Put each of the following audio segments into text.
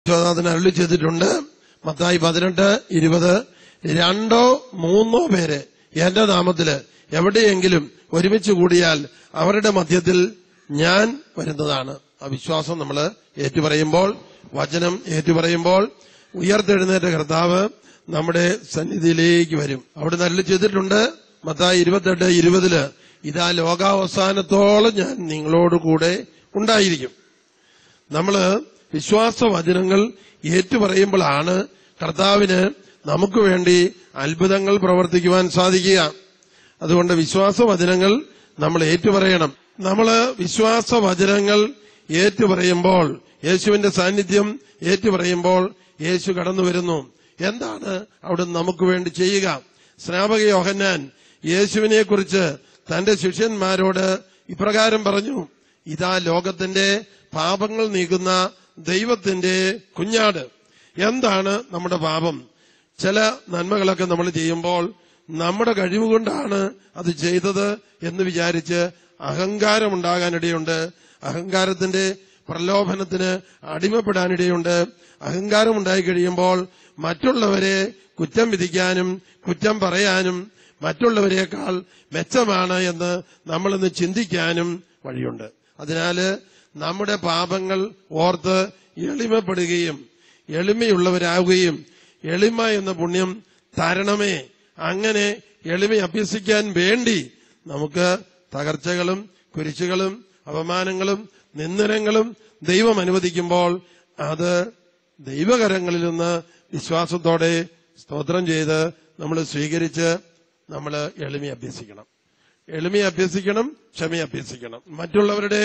അതിന് അരുളി ചെയ്തിട്ടുണ്ട് മത്തായി പതിനെട്ട് ഇരുപത് രണ്ടോ മൂന്നോ പേര് എന്റെ നാമത്തില് എവിടെയെങ്കിലും ഒരുമിച്ച് കൂടിയാൽ അവരുടെ മധ്യത്തിൽ ഞാൻ വരുന്നതാണ് ആ വിശ്വാസം നമ്മൾ ഏറ്റുപറയുമ്പോൾ വചനം ഏറ്റുപറയുമ്പോൾ ഉയർത്തെഴുന്നേറ്റ കർത്താവ് നമ്മുടെ സന്നിധിയിലേക്ക് വരും അവിടെ നല്ല ചെയ്തിട്ടുണ്ട് മത്തായി ഇരുപത്തെട്ട് ഇരുപതില് ഇതാ ലോകാവസാനത്തോളം ഞാൻ നിങ്ങളോട് കൂടെ ഉണ്ടായിരിക്കും നമ്മള് വിശ്വാസ വചനങ്ങൾ ഏറ്റുപറയുമ്പോഴാണ് കർത്താവിന് നമുക്ക് വേണ്ടി അത്ഭുതങ്ങൾ പ്രവർത്തിക്കുവാൻ സാധിക്കുക അതുകൊണ്ട് വിശ്വാസ വചനങ്ങൾ നമ്മൾ ഏറ്റുപറയണം നമ്മള് വിശ്വാസ വചനങ്ങൾ ഏറ്റുപറയുമ്പോൾ യേശുവിന്റെ സാന്നിധ്യം ഏറ്റുപറയുമ്പോൾ യേശു കടന്നു വരുന്നു എന്താണ് അവിടെ നമുക്ക് വേണ്ടി ചെയ്യുക സ്നാപക യോഹന്നാൻ യേശുവിനെ കുറിച്ച് തന്റെ ശിഷ്യന്മാരോട് ഇപ്രകാരം പറഞ്ഞു ഇതാ ലോകത്തിന്റെ പാപങ്ങൾ നീക്കുന്ന ദൈവത്തിന്റെ കുഞ്ഞാട് എന്താണ് നമ്മുടെ പാപം ചില നന്മകളൊക്കെ നമ്മൾ ചെയ്യുമ്പോൾ നമ്മുടെ കഴിവുകൊണ്ടാണ് അത് ചെയ്തത് എന്ന് വിചാരിച്ച് അഹങ്കാരമുണ്ടാകാനിടയുണ്ട് അഹങ്കാരത്തിന്റെ പ്രലോഭനത്തിന് അടിമപ്പെടാനിടയുണ്ട് അഹങ്കാരം ഉണ്ടായി കഴിയുമ്പോൾ മറ്റുള്ളവരെ കുറ്റം വിധിക്കാനും കുറ്റം പറയാനും മറ്റുള്ളവരെക്കാൾ മെച്ചമാണ് എന്ന് നമ്മളിന്ന് ചിന്തിക്കാനും വഴിയുണ്ട് അതിനാല് നമ്മുടെ പാപങ്ങൾ ഓർത്ത് എളിമപ്പെടുകയും എളിമയുള്ളവരാകുകയും എളിമ എന്ന പുണ്യം തരണമേ അങ്ങനെ എളിമ അഭ്യസിക്കാൻ വേണ്ടി നമുക്ക് തകർച്ചകളും കുരിശുകളും അപമാനങ്ങളും നിന്ദനങ്ങളും ദൈവം അനുവദിക്കുമ്പോൾ അത് ദൈവകരങ്ങളിൽ നിന്ന് വിശ്വാസത്തോടെ സ്തോത്രം ചെയ്ത് നമ്മൾ സ്വീകരിച്ച് നമ്മൾ എളിമ അഭ്യസിക്കണം എളിമ അഭ്യസിക്കണം ക്ഷമ അഭ്യസിക്കണം മറ്റുള്ളവരുടെ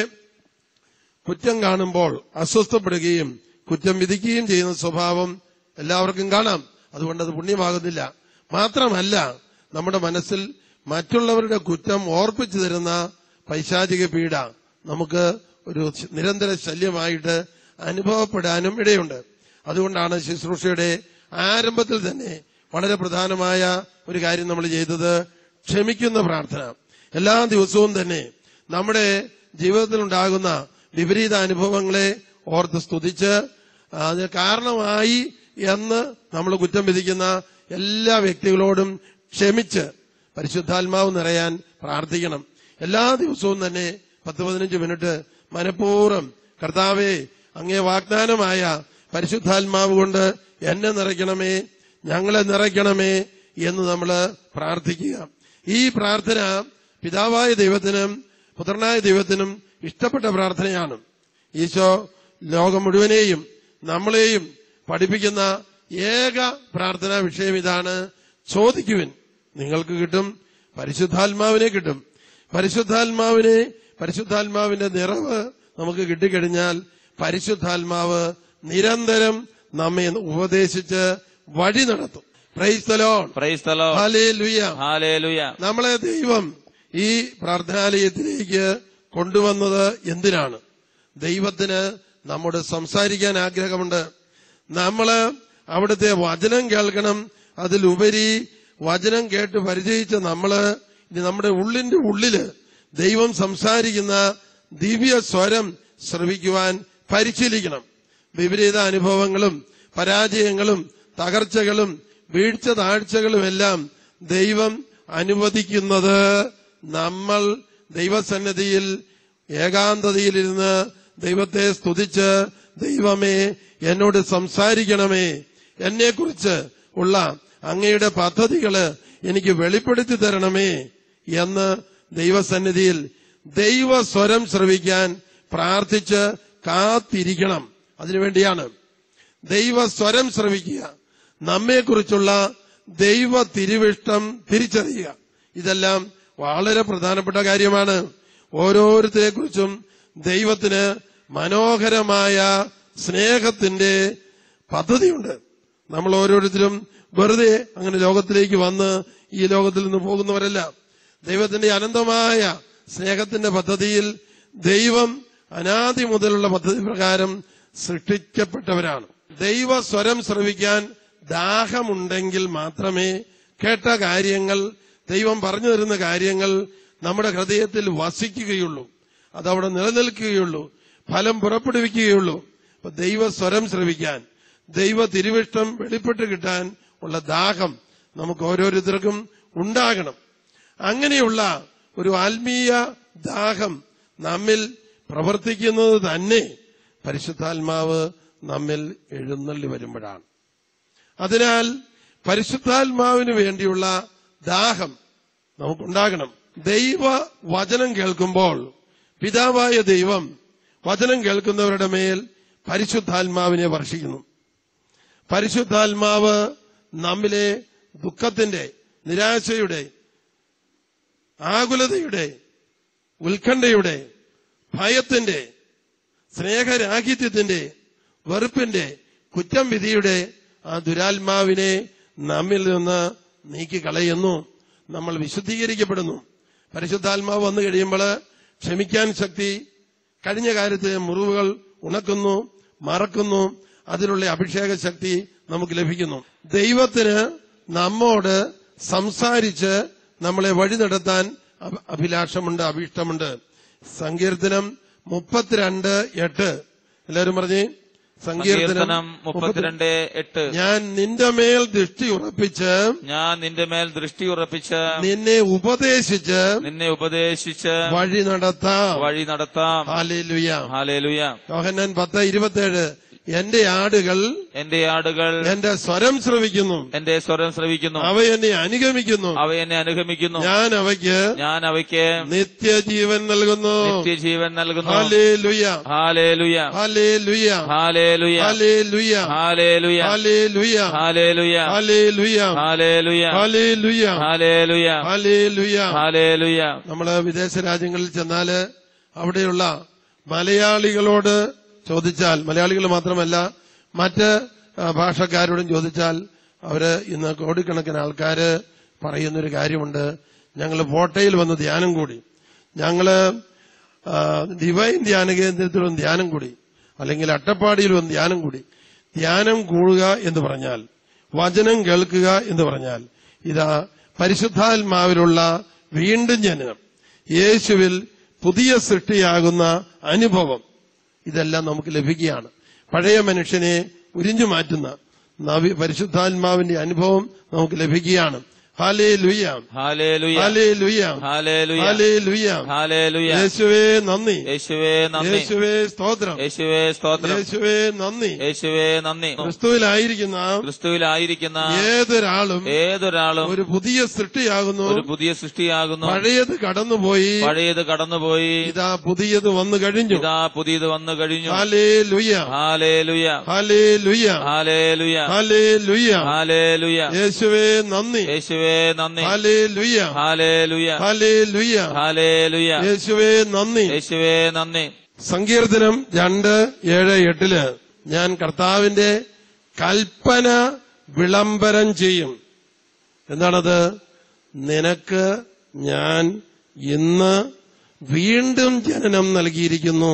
കുറ്റം കാണുമ്പോൾ അസ്വസ്ഥപ്പെടുകയും കുറ്റം വിധിക്കുകയും ചെയ്യുന്ന സ്വഭാവം എല്ലാവർക്കും കാണാം അതുകൊണ്ട് അത് പുണ്യമാകുന്നില്ല മാത്രമല്ല നമ്മുടെ മനസ്സിൽ മറ്റുള്ളവരുടെ കുറ്റം ഓർപ്പിച്ചു തരുന്ന പൈശാചിക പീഡ നമുക്ക് ഒരു നിരന്തര ശല്യമായിട്ട് അനുഭവപ്പെടാനും ഇടയുണ്ട് അതുകൊണ്ടാണ് ശുശ്രൂഷയുടെ ആരംഭത്തിൽ തന്നെ വളരെ പ്രധാനമായ ഒരു കാര്യം നമ്മൾ ചെയ്തത് ക്ഷമിക്കുന്ന പ്രാർത്ഥന എല്ലാ ദിവസവും തന്നെ നമ്മുടെ ജീവിതത്തിൽ ഉണ്ടാകുന്ന വിപരീത അനുഭവങ്ങളെ ഓർത്ത് സ്തുതിച്ച് അതിന് കാരണമായി എന്ന് നമ്മൾ കുറ്റം വിധിക്കുന്ന എല്ലാ വ്യക്തികളോടും ക്ഷമിച്ച് പരിശുദ്ധാത്മാവ് നിറയാൻ പ്രാർത്ഥിക്കണം എല്ലാ ദിവസവും തന്നെ പത്ത് പതിനഞ്ച് മിനിറ്റ് മനഃപൂർവ്വം കർത്താവെ അങ്ങേ വാഗ്ദാനമായ പരിശുദ്ധാത്മാവ് കൊണ്ട് എന്നെ നിറയ്ക്കണമേ ഞങ്ങളെ നിറയ്ക്കണമേ എന്ന് നമ്മൾ പ്രാർത്ഥിക്കുക ഈ പ്രാർത്ഥന പിതാവായ ദൈവത്തിനും പുത്രനായ ദൈവത്തിനും ഇഷ്ടപ്പെട്ട പ്രാർത്ഥനയാണ് ഈശോ ലോകം മുഴുവനെയും നമ്മളെയും പഠിപ്പിക്കുന്ന ഏക പ്രാർത്ഥനാ വിഷയം ഇതാണ് ചോദിക്കുവിൻ നിങ്ങൾക്ക് കിട്ടും പരിശുദ്ധാത്മാവിനെ കിട്ടും പരിശുദ്ധാത്മാവിനെ പരിശുദ്ധാത്മാവിന്റെ നിറവ് നമുക്ക് കിട്ടിക്കഴിഞ്ഞാൽ പരിശുദ്ധാത്മാവ് നിരന്തരം നമ്മെ ഉപദേശിച്ച് വഴി നടത്തും പ്രൈസ്തലോൺ പ്രൈസ് the Lord. ഹാലേലുയ ഹാലേലുയ നമ്മളെ ദൈവം ഈ പ്രാർത്ഥനാലയത്തിലേക്ക് കൊണ്ടുവന്നത് എന്തിനാണ് ദൈവത്തിന് നമ്മോട് സംസാരിക്കാൻ ആഗ്രഹമുണ്ട് നമ്മള് അവിടുത്തെ വചനം കേൾക്കണം അതിലുപരി വചനം കേട്ട് പരിചയിച്ച നമ്മള് ഇനി നമ്മുടെ ഉള്ളിന്റെ ഉള്ളില് ദൈവം സംസാരിക്കുന്ന ദിവ്യ സ്വരം ശ്രവിക്കുവാൻ പരിശീലിക്കണം വിപരീത അനുഭവങ്ങളും പരാജയങ്ങളും തകർച്ചകളും വീഴ്ച താഴ്ചകളുമെല്ലാം ദൈവം അനുവദിക്കുന്നത് നമ്മൾ ദൈവസന്നിധിയിൽ ഏകാന്തതയിലിരുന്ന് ദൈവത്തെ സ്തുതിച്ച് ദൈവമേ എന്നോട് സംസാരിക്കണമേ എന്നെക്കുറിച്ച് ഉള്ള അങ്ങയുടെ പദ്ധതികള് എനിക്ക് വെളിപ്പെടുത്തി തരണമേ എന്ന് ദൈവസന്നിധിയിൽ ദൈവ സ്വരം ശ്രവിക്കാൻ പ്രാർത്ഥിച്ച് കാത്തിരിക്കണം അതിനുവേണ്ടിയാണ് ദൈവ സ്വരം ശ്രവിക്കുക നമ്മെക്കുറിച്ചുള്ള ദൈവ തിരുവിഷ്ടം തിരിച്ചറിയുക ഇതെല്ലാം വളരെ പ്രധാനപ്പെട്ട കാര്യമാണ് ഓരോരുത്തരെ കുറിച്ചും ദൈവത്തിന് മനോഹരമായ സ്നേഹത്തിന്റെ പദ്ധതിയുണ്ട് നമ്മൾ ഓരോരുത്തരും വെറുതെ അങ്ങനെ ലോകത്തിലേക്ക് വന്ന് ഈ ലോകത്തിൽ നിന്ന് പോകുന്നവരല്ല ദൈവത്തിന്റെ അനന്തമായ സ്നേഹത്തിന്റെ പദ്ധതിയിൽ ദൈവം അനാദി മുതലുള്ള പദ്ധതി പ്രകാരം സൃഷ്ടിക്കപ്പെട്ടവരാണ് ദൈവ സ്വരം ശ്രവിക്കാൻ ദാഹമുണ്ടെങ്കിൽ മാത്രമേ കേട്ട കാര്യങ്ങൾ ദൈവം പറഞ്ഞു തരുന്ന കാര്യങ്ങൾ നമ്മുടെ ഹൃദയത്തിൽ വസിക്കുകയുള്ളൂ അതവിടെ നിലനിൽക്കുകയുള്ളൂ ഫലം പുറപ്പെടുവിക്കുകയുള്ളൂ അപ്പൊ ദൈവ സ്വരം ശ്രവിക്കാൻ ദൈവ തിരുവിഷ്ടം വെളിപ്പെട്ട് കിട്ടാൻ ഉള്ള ദാഹം നമുക്ക് ഓരോരുത്തർക്കും ഉണ്ടാകണം അങ്ങനെയുള്ള ഒരു ആത്മീയ ദാഹം നമ്മിൽ പ്രവർത്തിക്കുന്നത് തന്നെ പരിശുദ്ധാത്മാവ് നമ്മിൽ എഴുന്നള്ളി വരുമ്പോഴാണ് അതിനാൽ പരിശുദ്ധാത്മാവിന് വേണ്ടിയുള്ള ദാഹം നമുക്കുണ്ടാകണം ദൈവ വചനം കേൾക്കുമ്പോൾ പിതാവായ ദൈവം വചനം കേൾക്കുന്നവരുടെ മേൽ പരിശുദ്ധാത്മാവിനെ വർഷിക്കുന്നു പരിശുദ്ധാത്മാവ് നമ്മിലെ ദുഃഖത്തിന്റെ നിരാശയുടെ ആകുലതയുടെ ഉത്കണ്ഠയുടെ ഭയത്തിന്റെ സ്നേഹരാഹിത്യത്തിന്റെ വെറുപ്പിന്റെ കുറ്റം വിധിയുടെ ആ ദുരാത്മാവിനെ നമ്മിൽ നിന്ന് നീക്കിക്കളയുന്നു നമ്മൾ വിശുദ്ധീകരിക്കപ്പെടുന്നു പരിശുദ്ധാത്മാവ് വന്നു കഴിയുമ്പോൾ ക്ഷമിക്കാൻ ശക്തി കഴിഞ്ഞ കാര്യത്തെ മുറിവുകൾ ഉണക്കുന്നു മറക്കുന്നു അതിനുള്ള അഭിഷേക ശക്തി നമുക്ക് ലഭിക്കുന്നു ദൈവത്തിന് നമ്മോട് സംസാരിച്ച് നമ്മളെ വഴി നടത്താൻ അഭ- അഭിലാഷമുണ്ട് അഭീഷ്ടമുണ്ട് സങ്കീർത്തനം മുപ്പത്തിരണ്ട് എട്ട് എല്ലാവരും പറഞ്ഞേ സങ്കീർത്തനം മുപ്പത്തിരണ്ട് എട്ട് ഞാൻ നിന്റെ മേൽ ദൃഷ്ടി ഉറപ്പിച്ച് ഞാൻ നിന്റെ മേൽ ദൃഷ്ടി ഉറപ്പിച്ച് നിന്നെ ഉപദേശിച്ച് നിന്നെ ഉപദേശിച്ച് വഴി നടത്താം വഴി നടത്താം ഹാലേലുയ ഹാലേലുയ യോഹന്നാൻ പത്ത് ഇരുപത്തേഴ് എന്റെ ആടുകൾ എന്റെ ആടുകൾ എന്റെ സ്വരം ശ്രവിക്കുന്നു എന്റെ സ്വരം ശ്രവിക്കുന്നു അവ എന്നെ അനുഗമിക്കുന്നു അവ എന്നെ അനുഗമിക്കുന്നു ഞാൻ അവയ്ക്ക് ഞാൻ അവയ്ക്ക് നിത്യജീവൻ നൽകുന്നു നിത്യജീവൻ നൽകുന്നു ഹാലേലുയ ഹാലേലുയ ഹാലേലുയ ഹാലേലുയ ഹാലേലുയ ഹാലേലുയ ഹാലേലുയ ഹാലേലുയ ഹാലേലുയ ഹാലേലുയ ഹാലേലുയ ഹാലേലുയ ഹാലേലുയ ഹാലേലുയ നമ്മള് വിദേശ രാജ്യങ്ങളിൽ ചെന്നാല് അവിടെയുള്ള മലയാളികളോട് ചോദിച്ചാൽ മലയാളികൾ മാത്രമല്ല മറ്റ് ആ, ഭാഷക്കാരോടും ചോദിച്ചാൽ അവര് ഇന്ന് കോടിക്കണക്കിന് ആൾക്കാര് പറയുന്നൊരു കാര്യമുണ്ട് ഞങ്ങൾ പോട്ടയിൽ വന്ന് ധ്യാനം കൂടി ഞങ്ങള് ആ, ഡിവൈൻ ധ്യാന കേന്ദ്രത്തിൽ വന്ന് ധ്യാനം കൂടി അല്ലെങ്കിൽ അട്ടപ്പാടിയിൽ വന്ന് ധ്യാനം കൂടി ധ്യാനം കൂടുക എന്ന് പറഞ്ഞാൽ വചനം കേൾക്കുക എന്ന് പറഞ്ഞാൽ ഇതാ പരിശുദ്ധാത്മാവിലുള്ള വീണ്ടും ജനനം യേശുവിൽ പുതിയ സൃഷ്ടിയാകുന്ന അനുഭവം ഇതെല്ലാം നമുക്ക് ലഭിക്കുകയാണ് പഴയ മനുഷ്യനെ ഉരിഞ്ഞു മാറ്റുന്ന നവി പരിശുദ്ധാത്മാവിന്റെ അനുഭവം നമുക്ക് ലഭിക്കുകയാണ് ഹാലേ ലുയ്യാം ഹാലേലുയ ഹാലേ ലുയ്യാം ഹാലേലുയ ഹാലേ ലുയ്യാം ഹാലേലുയ യേശുവേ നന്ദി യേശുവേ നന്ദി യേശുവേ സ്തോത്രം യേശുവേ സ്തോത്രം യേശുവേ നന്ദി യേശുവേ നന്ദി ക്രിസ്തുവിലായിരിക്കുന്ന ക്രിസ്തുവിലായിരിക്കുന്ന ഏതൊരാളും ഏതൊരാളും ഒരു പുതിയ സൃഷ്ടിയാകുന്നു ഒരു പുതിയ സൃഷ്ടിയാകുന്നു പഴയത് കടന്നുപോയി പഴയത് കടന്നുപോയി ഇതാ പുതിയത് വന്നു കഴിഞ്ഞു ഇതാ പുതിയത് വന്നു കഴിഞ്ഞു ഹാലേ ലുയ്യ ഹാലേലുയ ഹാലേ ലുയ്യ ഹാലേലുയ ഹാലേ ലുയ്യ ഹാലേലുയ യേശുവേ നന്ദി യേശുവേ നന്ദി ഹാലേ ലുയ്യ ഹാലേലുയ ഹാലേ ലുയ്യ ഹാലേലുയ യേശുവേ നന്ദി യേശുവേ നന്ദി സങ്കീർത്തനം രണ്ട് ഏഴ് എട്ടില് ഞാൻ കർത്താവിന്റെ കൽപ്പന വിളംബരം ചെയ്യും എന്താണത് നിനക്ക് ഞാൻ ഇന്ന് വീണ്ടും ജനനം നൽകിയിരിക്കുന്നു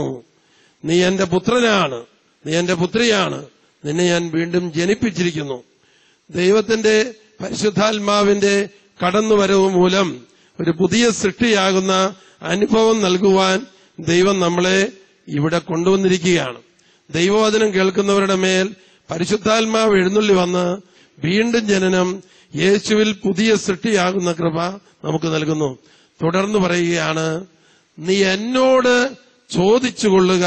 നീ എന്റെ പുത്രനാണ് നീ എന്റെ പുത്രിയാണ് നിന്നെ ഞാൻ വീണ്ടും ജനിപ്പിച്ചിരിക്കുന്നു ദൈവത്തിന്റെ പരിശുദ്ധാത്മാവിന്റെ കടന്നുവരവ് മൂലം ഒരു പുതിയ സൃഷ്ടിയാകുന്ന അനുഭവം നൽകുവാൻ ദൈവം നമ്മളെ ഇവിടെ കൊണ്ടുവന്നിരിക്കുകയാണ് ദൈവവചനം കേൾക്കുന്നവരുടെ മേൽ പരിശുദ്ധാത്മാവ് എഴുന്നള്ളി വന്ന് വീണ്ടും ജനനം യേശുവിൽ പുതിയ സൃഷ്ടിയാകുന്ന കൃപ നമുക്ക് നൽകുന്നു തുടർന്ന് പറയുകയാണ് നീ എന്നോട് ചോദിച്ചുകൊള്ളുക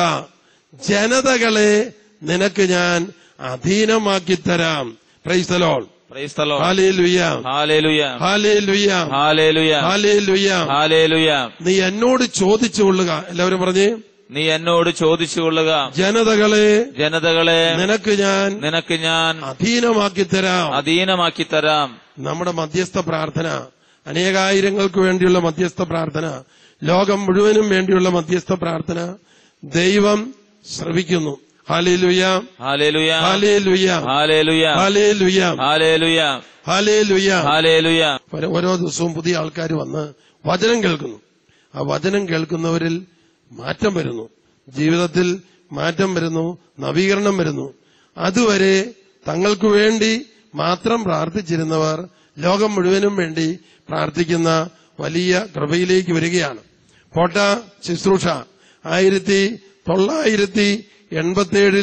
ജനതകളെ നിനക്ക് ഞാൻ അധീനമാക്കി തരാം പ്രൈസലോൾ പ്രൈസ് ദ ലോർഡ് ഹാലേലുയ ഹാലേലുയ ഹാലേലുയ ഹാലേലുയ ഹാലേലുയ ഹാലേലുയ നീ എന്നോട് ചോദിച്ചുകൊള്ളുക എല്ലാവരും പറഞ്ഞേ നീ എന്നോട് ചോദിച്ചുകൊള്ളുക ജനതകളെ ജനതകളെ നിനക്ക് ഞാൻ നിനക്ക് ഞാൻ അധീനമാക്കി തരാം അധീനമാക്കി തരാം നമ്മുടെ മധ്യസ്ഥ പ്രാർത്ഥന അനേകായിരങ്ങൾക്ക് വേണ്ടിയുള്ള മധ്യസ്ഥ പ്രാർത്ഥന ലോകം മുഴുവനും വേണ്ടിയുള്ള മധ്യസ്ഥ പ്രാർത്ഥന ദൈവം ശ്രവിക്കുന്നു ഹാലേലുയ ഹാലേലുയ ഹാലേലുയ ഹാലേലുയ ഹാലേലുയ ഹാലേലുയ ഹാലേലുയ ഹാലേലുയ ഓരോ- ഓരോ ദിവസവും പുതിയ ആൾക്കാർ വന്ന് വചനം കേൾക്കുന്നു ആ വചനം കേൾക്കുന്നവരിൽ മാറ്റം വരുന്നു ജീവിതത്തിൽ മാറ്റം വരുന്നു നവീകരണം വരുന്നു അതുവരെ തങ്ങൾക്ക് വേണ്ടി മാത്രം പ്രാർത്ഥിച്ചിരുന്നവർ ലോകം മുഴുവനും വേണ്ടി പ്രാർത്ഥിക്കുന്ന വലിയ കൃപയിലേക്ക് വരികയാണ് കോട്ട ശുശ്രൂഷ ആയിരത്തി തൊള്ളായിരത്തി എൺപത്തിയേഴിൽ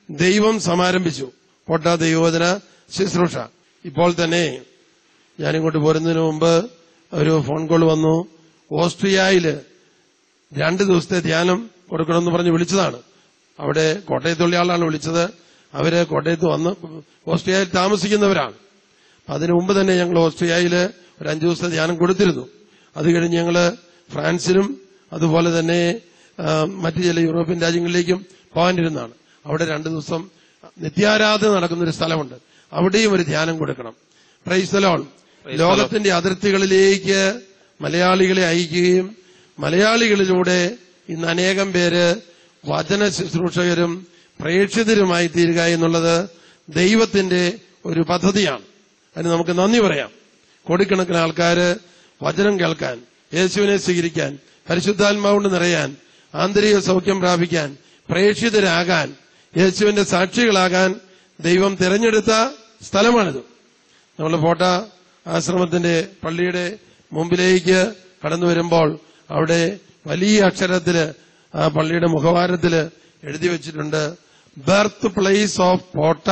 ദൈവം സമാരംഭിച്ചു കോട്ട ദൈവോധന ശുശ്രൂഷ ഇപ്പോൾ തന്നെ ഞാനിങ്ങോട്ട് പോരുന്നതിന് മുമ്പ് ഒരു ഫോൺ കോൾ വന്നു ഓസ്ട്രിയയില് രണ്ട് ദിവസത്തെ ധ്യാനം കൊടുക്കണമെന്ന് പറഞ്ഞ് വിളിച്ചതാണ് അവിടെ കോട്ടയത്തുള്ള ആളാണ് വിളിച്ചത് അവര് കോട്ടയത്ത് വന്ന് ഓസ്ട്രിയയിൽ താമസിക്കുന്നവരാണ് അപ്പൊ അതിനു മുമ്പ് തന്നെ ഞങ്ങൾ ഓസ്ട്രിയയില് ഒരു അഞ്ചു ദിവസത്തെ ധ്യാനം കൊടുത്തിരുന്നു അത് കഴിഞ്ഞ് ഞങ്ങള് ഫ്രാൻസിലും അതുപോലെ തന്നെ ആ, മറ്റു ചില യൂറോപ്യൻ രാജ്യങ്ങളിലേക്കും പോകാനിരുന്നതാണ് അവിടെ രണ്ടു ദിവസം നിത്യാരാധന നടക്കുന്ന ഒരു സ്ഥലമുണ്ട് അവിടെയും ഒരു ധ്യാനം കൊടുക്കണം പ്രൈസലോൺ Praise the Lord. ലോകത്തിന്റെ അതിർത്തികളിലേക്ക് മലയാളികളെ അയക്കുകയും മലയാളികളിലൂടെ ഇന്ന് അനേകം പേര് വചന ശുശ്രൂഷകരും പ്രേക്ഷിതരുമായി തീരുക എന്നുള്ളത് ദൈവത്തിന്റെ ഒരു പദ്ധതിയാണ് അതിന് നമുക്ക് നന്ദി പറയാം കോടിക്കണക്കിന് ആൾക്കാര് വചനം കേൾക്കാൻ യേശുവിനെ സ്വീകരിക്കാൻ പരിശുദ്ധാത്മാവുകൊണ്ട് നിറയാൻ ആന്തരിക സൗഖ്യം പ്രാപിക്കാൻ പ്രേക്ഷിതരാകാൻ യേശുവിന്റെ സാക്ഷികളാകാൻ ദൈവം തിരഞ്ഞെടുത്ത സ്ഥലമാണിത് നമ്മൾ പോട്ട ആശ്രമത്തിന്റെ പള്ളിയുടെ മുമ്പിലേക്ക് കടന്നു വരുമ്പോൾ അവിടെ വലിയ അക്ഷരത്തില് ആ പള്ളിയുടെ മുഖവാരത്തില് എഴുതി വെച്ചിട്ടുണ്ട് birth place of Potta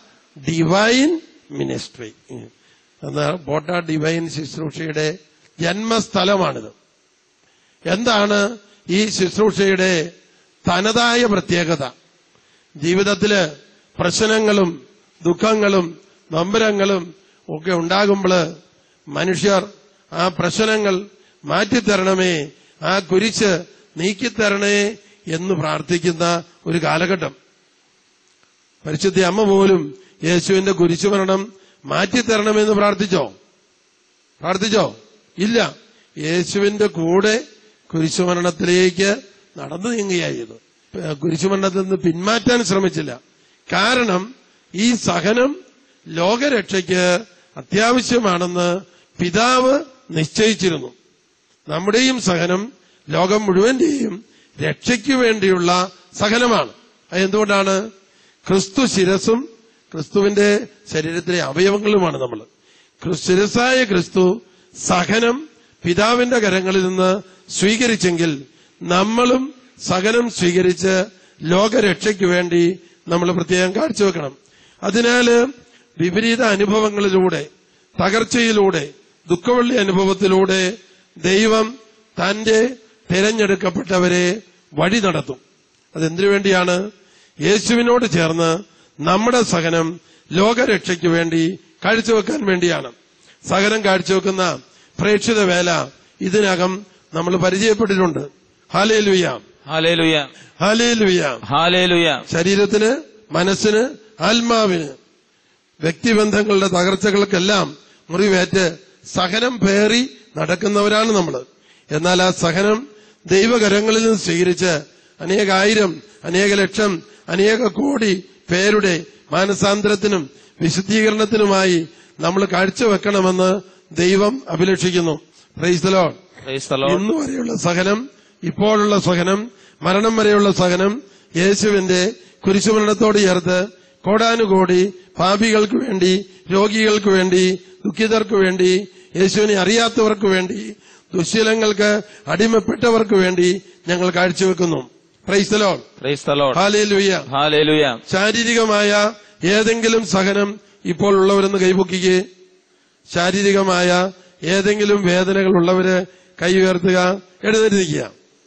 divine ministry എന്ന പോട്ട ഡിവൈൻ ശുശ്രൂഷയുടെ ജന്മസ്ഥലമാണിത് എന്താണ് ഈ ശുശ്രൂഷയുടെ തനതായ പ്രത്യേകത ജീവിതത്തില് പ്രശ്നങ്ങളും ദുഃഖങ്ങളും നൊമ്പരങ്ങളും ഒക്കെ ഉണ്ടാകുമ്പോൾ മനുഷ്യർ ആ പ്രശ്നങ്ങൾ മാറ്റിത്തരണമേ ആ കുരിശ് നീക്കിത്തരണേ എന്ന് പ്രാർത്ഥിക്കുന്ന ഒരു കാലഘട്ടം പരിശുദ്ധ അമ്മ പോലും യേശുവിന്റെ കുരിശുമരണം മാറ്റിത്തരണമെന്ന് പ്രാർത്ഥിച്ചോ പ്രാർത്ഥിച്ചോ ഇല്ല യേശുവിന്റെ കൂടെ കുരിശുമരണത്തിലേക്ക് നടന്നു നീങ്ങുകയായത് കുരിശുമരണത്തിൽ നിന്ന് പിന്മാറ്റാൻ ശ്രമിച്ചില്ല കാരണം ഈ സഹനം ലോകരക്ഷയ്ക്ക് അത്യാവശ്യമാണെന്ന് പിതാവ് നിശ്ചയിച്ചിരുന്നു നമ്മുടെയും സഹനം ലോകം മുഴുവന്റെയും രക്ഷയ്ക്കു വേണ്ടിയുള്ള സഹനമാണ് അത് എന്തുകൊണ്ടാണ് ക്രിസ്തു ശിരസും ക്രിസ്തുവിന്റെ ശരീരത്തിലെ അവയവങ്ങളുമാണ് നമ്മൾ ശിരസായ ക്രിസ്തു സഹനം പിതാവിന്റെ കരങ്ങളിൽ നിന്ന് സ്വീകരിച്ചെങ്കിൽ നമ്മളും സഹനം സ്വീകരിച്ച് ലോകരക്ഷയ്ക്ക് വേണ്ടി നമ്മൾ പ്രത്യേകം കാഴ്ചവെക്കണം അതിനാല് വിപരീത അനുഭവങ്ങളിലൂടെ തകർച്ചയിലൂടെ ദുഃഖവെള്ളി അനുഭവത്തിലൂടെ ദൈവം തന്റെ തിരഞ്ഞെടുക്കപ്പെട്ടവരെ വഴി നടത്തും അതെന്തിനു വേണ്ടിയാണ് യേശുവിനോട് ചേർന്ന് നമ്മുടെ സഹനം ലോകരക്ഷയ്ക്ക് വേണ്ടി കാഴ്ചവെക്കാൻ വേണ്ടിയാണ് സഹനം കാഴ്ചവെക്കുന്ന പ്രേക്ഷിത വേല ഇതിനകം നമ്മൾ പരിചയപ്പെട്ടിട്ടുണ്ട് ഹാലേ ലുയ ഹാലേലുയ ഹാലേ ലുയ ഹാലേലുയ ശരീരത്തിന് മനസ്സിന് ആത്മാവിന് വ്യക്തിബന്ധങ്ങളുടെ തകർച്ചകൾക്കെല്ലാം മുറിവേറ്റ് സഹനം പേറി നടക്കുന്നവരാണ് നമ്മൾ എന്നാൽ ആ സഹനം ദൈവകരങ്ങളിൽ നിന്ന് സ്വീകരിച്ച് അനേകായിരം അനേക ലക്ഷം അനേക കോടി പേരുടെ മാനസാന്തരത്തിനും വിശുദ്ധീകരണത്തിനുമായി നമ്മൾ കാഴ്ചവെക്കണമെന്ന് ദൈവം അഭിലഷിക്കുന്നു പ്രൈസ്തലോ Praise the Lord. ഇന്ന് വരെയുള്ള സഹനം ഇപ്പോഴുള്ള സഹനം മരണം വരെയുള്ള സഹനം യേശുവിന്റെ കുരിശുമരണത്തോട് ചേർത്ത് കോടാനുകോടി പാപികൾക്ക് വേണ്ടി രോഗികൾക്ക് വേണ്ടി ദുഃഖിതർക്ക് വേണ്ടി യേശുവിനെ അറിയാത്തവർക്ക് വേണ്ടി ദുശ്ശീലങ്ങൾക്ക് അടിമപ്പെട്ടവർക്ക് വേണ്ടി ഞങ്ങൾ കാഴ്ചവെക്കുന്നു പ്രൈസ്തലോ Praise the Lord. ഹാലേലുയ്യ ഹാലേലുയ ശാരീരികമായ ഏതെങ്കിലും സഹനം ഇപ്പോൾ ഉള്ളവരെന്ന് കൈപൊക്കിക്ക് ശാരീരികമായ ഏതെങ്കിലും വേദനകൾ ഉള്ളവര് കൈ ഉയർത്തുക എഴുന്നേറ്റിരിക്കുക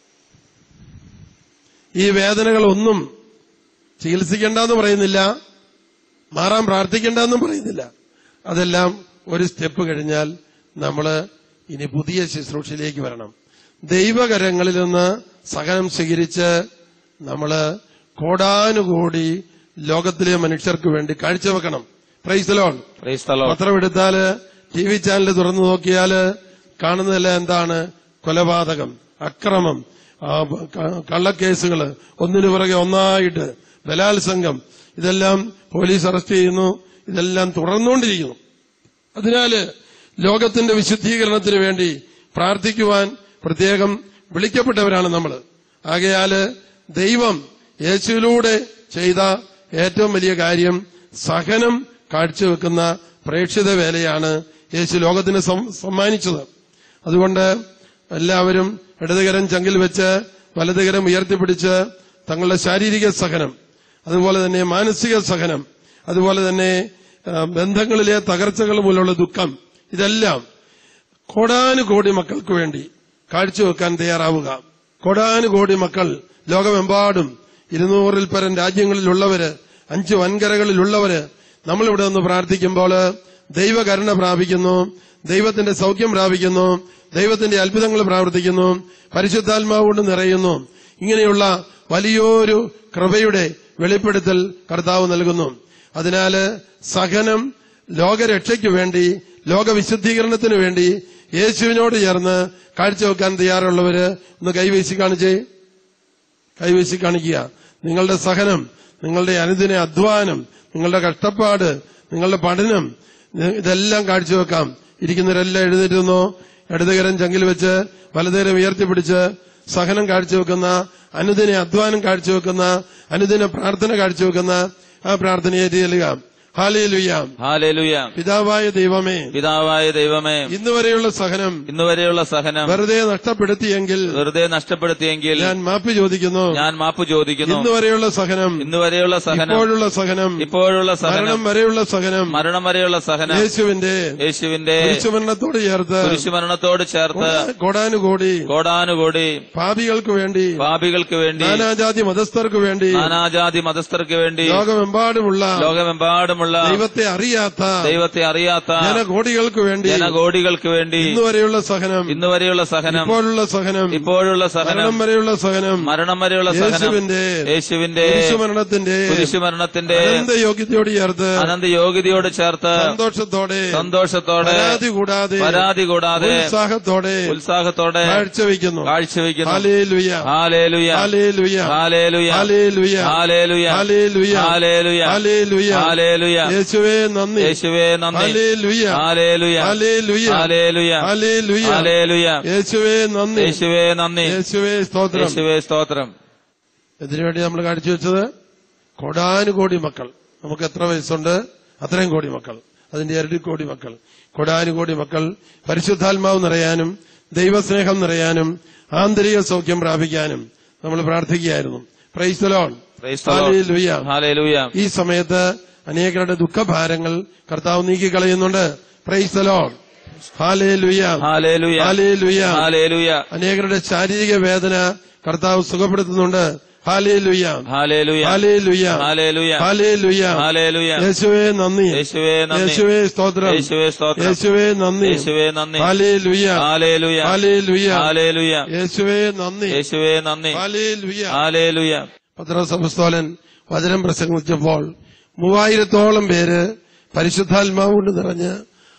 ഈ വേദനകളൊന്നും ചികിത്സിക്കേണ്ടെന്ന് പറയുന്നില്ല മാറാൻ പ്രാർത്ഥിക്കേണ്ടെന്നും പറയുന്നില്ല അതെല്ലാം ഒരു സ്റ്റെപ്പ് കഴിഞ്ഞാൽ നമ്മൾ ഇനി പുതിയ ശുശ്രൂഷയിലേക്ക് വരണം ദൈവകരങ്ങളിൽ നിന്ന് സഹനം സ്വീകരിച്ച് നമ്മള് കോടാനുകോടി ലോകത്തിലെ മനുഷ്യർക്ക് വേണ്ടി കാഴ്ചവെക്കണം പ്രൈസലോൺ Praise the Lord. പത്രം എടുത്താല് ടി വി ചാനൽ തുറന്നു നോക്കിയാല് കാണുന്നതെല്ലാം എന്താണ് കൊലപാതകം അക്രമം ആ, ക- കള്ളക്കേസുകള് ഒന്നിനു പുറകെ ഒന്നായിട്ട് ബലാത്സംഗം ഇതെല്ലാം പോലീസ് അറസ്റ്റ് ചെയ്യുന്നു ഇതെല്ലാം തുടർന്നുകൊണ്ടിരിക്കുന്നു അതിനാല് ലോകത്തിന്റെ വിശുദ്ധീകരണത്തിന് വേണ്ടി പ്രാർത്ഥിക്കുവാൻ പ്രത്യേകം വിളിക്കപ്പെട്ടവരാണ് നമ്മൾ ആകയാല് ദൈവം യേശുവിലൂടെ ചെയ്ത ഏറ്റവും വലിയ കാര്യം സഹനം കാഴ്ചവെക്കുന്ന പ്രേക്ഷിത വേലയാണ് യേശു ലോകത്തിന് സം- സമ്മാനിച്ചത് അതുകൊണ്ട് എല്ലാവരും ഇടതുകരം ചങ്കിൽ വെച്ച് വലതുകരം ഉയർത്തിപ്പിടിച്ച് തങ്ങളുടെ ശാരീരിക സഹനം അതുപോലെ തന്നെ മാനസിക സഹനം അതുപോലെ തന്നെ ആ, ബന്ധങ്ങളിലെ തകർച്ചകൾ മൂലമുള്ള ദുഃഖം ഇതെല്ലാം കോടാനുകോടി മക്കൾക്ക് വേണ്ടി കാഴ്ചവെക്കാൻ തയ്യാറാവുക കോടാനുകോടി മക്കൾ ലോകമെമ്പാടും ഇരുന്നൂറിൽ പരം രാജ്യങ്ങളിലുള്ളവര് അഞ്ച് വൻകരകളിലുള്ളവര് നമ്മളിവിടെ നിന്ന് പ്രാർത്ഥിക്കുമ്പോൾ ദൈവകരുണ പ്രാപിക്കുന്നു ദൈവത്തിന്റെ സൗഖ്യം പ്രാപിക്കുന്നു ദൈവത്തിന്റെ അത്ഭുതങ്ങൾ പ്രവർത്തിക്കുന്നു പരിശുദ്ധാത്മാവ് കൊണ്ട് നിറയുന്നു ഇങ്ങനെയുള്ള വലിയൊരു കൃപയുടെ വെളിപ്പെടുത്തൽ കർത്താവ് നൽകുന്നു അതിനാല് സഹനം ലോകരക്ഷയ്ക്ക് വേണ്ടി ലോകവിശുദ്ധീകരണത്തിന് വേണ്ടി യേശുവിനോട് ചേർന്ന് കാഴ്ചവെക്കാൻ തയ്യാറുള്ളവര് ഒന്ന് കൈവീശി കാണിച്ചേ കൈവീശി കാണിക്കുക നിങ്ങളുടെ സഹനം നിങ്ങളുടെ അനുദിന അധ്വാനം നിങ്ങളുടെ കഷ്ടപ്പാട് നിങ്ങളുടെ പഠനം ഇത് ഇതെല്ലാം കാഴ്ചവെക്കാം ഇരിക്കുന്നവരെല്ലാം എഴുന്നേറ്റുന്നോ ഇടതുകരം ചങ്കിൽ വെച്ച് വലതുകരം ഉയർത്തിപ്പിടിച്ച് സഹനം കാഴ്ചവെക്കുന്ന അനുദിന അധ്വാനം കാഴ്ചവെക്കുന്ന അനുദിന പ്രാർത്ഥന കാഴ്ചവെക്കുന്ന ആ പ്രാർത്ഥനയെ ചെല്ലുക ഹാലയിലുയ്യാം ഹാലേലുയ പിതാവായ ദൈവമേ പിതാവായ ദൈവമേ ഇന്ന് വരെയുള്ള സഹനം ഇന്നുവരെയുള്ള സഹനം വെറുതെ നഷ്ടപ്പെടുത്തിയെങ്കിൽ വെറുതെ നഷ്ടപ്പെടുത്തിയെങ്കിൽ ഞാൻ മാപ്പ് ചോദിക്കുന്നു ഞാൻ മാപ്പ് ചോദിക്കുന്നു ഇന്ന് വരെയുള്ള സഹനം ഇന്നുവരെയുള്ള സഹനം ഇപ്പോഴുള്ള സഹനം ഇപ്പോഴുള്ള മരണം സഹനം വരെയുള്ള സഹനം മരണം വരെയുള്ള സഹനം യേശുവിന്റെ യേശുവിന്റെ കുരിശുമരണത്തോട് ചേർത്ത് കുരിശുമരണത്തോട് ചേർത്ത് കോടാനുകോടി കോടാനുകോടി പാപികൾക്ക് വേണ്ടി പാപികൾക്ക് വേണ്ടി നാനാജാതി മതസ്ഥർക്ക് വേണ്ടി നാനാജാതി മതസ്ഥർക്ക് വേണ്ടി ലോകമെമ്പാടുമുള്ള ലോകമെമ്പാടുമുള്ള ദൈവത്തെ അറിയാത്ത ദൈവത്തെ അറിയാത്ത ജനകോടികൾക്ക് വേണ്ടി ജനകോടികൾക്ക് വേണ്ടി ഇന്ന് വരെയുള്ള സഹനം ഇന്നുവരെയുള്ള സഹനം ഇപ്പോഴുള്ള സഹനം ഇപ്പോഴുള്ള സഹനം മരണം വരെയുള്ള സഹനം മരണം വരെയുള്ള സഹനം യേശുവിന്റെ യേശുവിന്റെ കുരിശുമരണത്തിന്റെ കുരിശുമരണത്തിന്റെ അനന്ത യോഗ്യതയോട് ചേർത്ത് അനന്ത യോഗ്യതയോട് ചേർത്ത് സന്തോഷത്തോടെ സന്തോഷത്തോടെ പരാതി കൂടാതെ പരാതി കൂടാതെ ഉത്സാഹത്തോടെ ഉത്സാഹത്തോടെ കാഴ്ചവെക്കുന്നു കാഴ്ചവെക്കുന്നു ഹാലേലുയ ഹാലേലുയ ഹാലേലുയ ഹാലേലുയ ഹാലേലുയ ഹാലേലുയ ഹാലേലുയ ഹാലേലുയ ഹാലേലുയ ഹാലേലുയ യേശുവേ നന്ദി യേശുവേ നന്ദി ഹാലേലുയ ഹാലേലുയ ഹാലേലുയ ഹാലേലുയ ഹാലേലുയ ഹാലേലുയ യേശുവേ നന്ദി യേശുവേ നന്ദി യേശുവേ സ്തോത്രം യേശുവേ സ്തോത്രം ഇതിനുവേണ്ടി നമ്മൾ കാഴ്ചവെച്ചത് കോടാനുകോടി മക്കൾ നമുക്ക് എത്ര വയസ്സുണ്ട് അത്രയും കോടി മക്കൾ അതിന്റെ ഇരട്ടി കോടി മക്കൾ കോടാനുകോടി മക്കൾ പരിശുദ്ധാത്മാവ് നിറയാനും ദൈവസ്നേഹം നിറയാനും ആന്തരിക സൗഖ്യം പ്രാപിക്കാനും നമ്മൾ പ്രാർത്ഥിക്കുകയായിരുന്നു പ്രൈസ്തലോൺ Praise the Lord. ഹാലേലുയ ഈ സമയത്ത് അനേകരുടെ ദുഃഖഭാരങ്ങൾ കർത്താവ് നീക്കിക്കളയുന്നുണ്ട് പ്രൈസ്തലോൺ ഹാലേ ലുയ ഹാലേലുയ ഹാലേ ലുയ ഹാലേലുയ അനേകരുടെ ശാരീരിക വേദന കർത്താവ് സുഖപ്പെടുത്തുന്നുണ്ട് ഹാലേ ലുയ ഹാലേലുയ ഹാലേ ലുയ ഹാലേലുയ ഹാലേ ലുയ ഹാലേലുയ യേശുവേ നന്ദി യേശുവേ നന്ദി യേശുവേ സ്തോത്രം യേശുവേ സ്തോത്രം യേശുവേ നന്ദി യേശുവേ നന്ദി ഹാലേ ലുയ ഹാലേലുയ ഹാലേ ലുയ ഹാലേലുയ യേശുവേ നന്ദി യേശുവേ നന്ദി ഹാലേ ലുയ ഹാലേലുയ പത്രോസപസ്തോലൻ വചനം പ്രസംഗിച്ചപ്പോൾ മൂവായിരത്തോളം പേര് പരിശുദ്ധാത്മാവ് കൊണ്ട് നിറഞ്ഞ്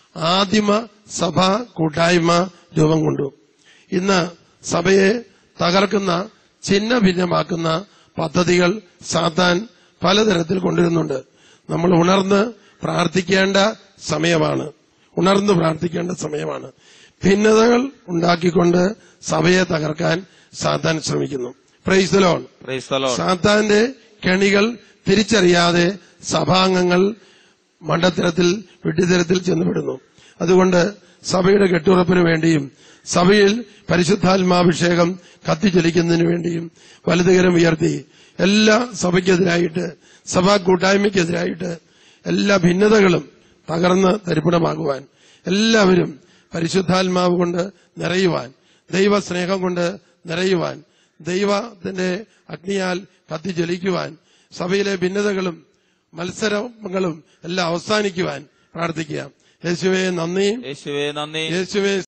ആദിമ സഭ കൂട്ടായ്മ രൂപം കൊണ്ടു ഇന്ന് സഭയെ തകർക്കുന്ന ചിഹ്ന ഭിന്നമാക്കുന്ന പദ്ധതികൾ സാത്താൻ പലതരത്തിൽ കൊണ്ടുവരുന്നുണ്ട് നമ്മൾ ഉണർന്ന് പ്രാർത്ഥിക്കേണ്ട സമയമാണ് ഉണർന്ന് പ്രാർത്ഥിക്കേണ്ട സമയമാണ് ഭിന്നതകൾ ഉണ്ടാക്കിക്കൊണ്ട് സഭയെ തകർക്കാൻ സാത്താൻ ശ്രമിക്കുന്നു praise Lord praise the Lord. സാത്താന്റെ കെണികൾ തിരിച്ചറിയാതെ സഭാംഗങ്ങൾ മണ്ടത്തരത്തിൽ വിഡ്ഢിതരത്തിൽ ചെന്നുവിടുന്നു അതുകൊണ്ട് സഭയുടെ കെട്ടുറപ്പിന് വേണ്ടിയും സഭയിൽ പരിശുദ്ധാത്മാഭിഷേകം കത്തിച്ചൊലിക്കുന്നതിന് വേണ്ടിയും വലതുകരം ഉയർത്തി എല്ലാ സഭയ്ക്കെതിരായിട്ട് സഭാ കൂട്ടായ്മയ്ക്കെതിരായിട്ട് എല്ലാ ഭിന്നതകളും തകർന്ന് തരിപ്പണമാകുവാൻ എല്ലാവരും പരിശുദ്ധാത്മാവ് കൊണ്ട് നിറയുവാൻ ദൈവസ്നേഹം കൊണ്ട് നിറയുവാൻ ദൈവത്തിന്റെ അഗ്നിയാൽ കത്തിജ്വലിക്കുവാൻ സഭയിലെ ഭിന്നതകളും മത്സരങ്ങളും എല്ലാം അവസാനിക്കുവാൻ പ്രാർത്ഥിക്കുക യേശുവെ നന്ദി യേശുവേ നന്ദി യേശുവെ